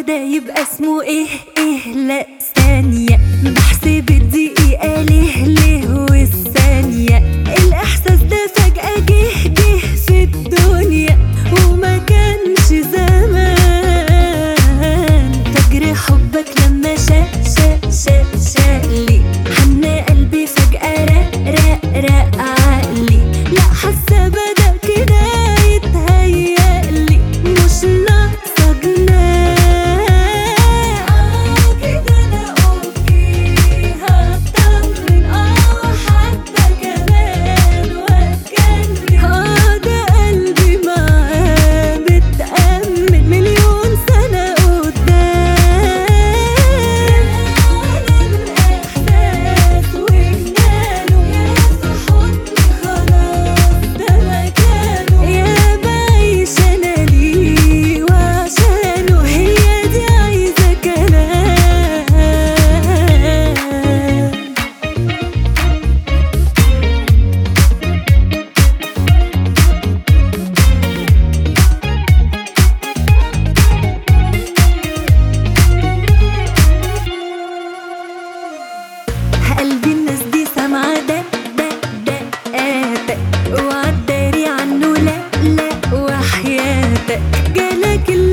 ده يبقى اسمه ايه ايه لا ثانية بحسب الدقيقة ليه ليه والثانية الإحساس ده فجأة جه جه في الدنيا وما كانش زمان فجر حبك لما شا شا شا شالي حنا قلبي فجأة رق رق رق عقلي لا حاسة بدأ كده يتهيألي مش ناقصة جنان اه كده انا اوكي هطمن اه حتى كمان واتكلم اه ده قلبي معاه متأمن مليون سنة قدام الإحساس وجنانه يا في حضني خلاص ده مكانه يا بعيش أنا ليه وعشانه هي دي عايزة كلام قلبي الناس دي سامعة دق دق دقاتك وعالداري عنه لا لا وحياتك جالك اللي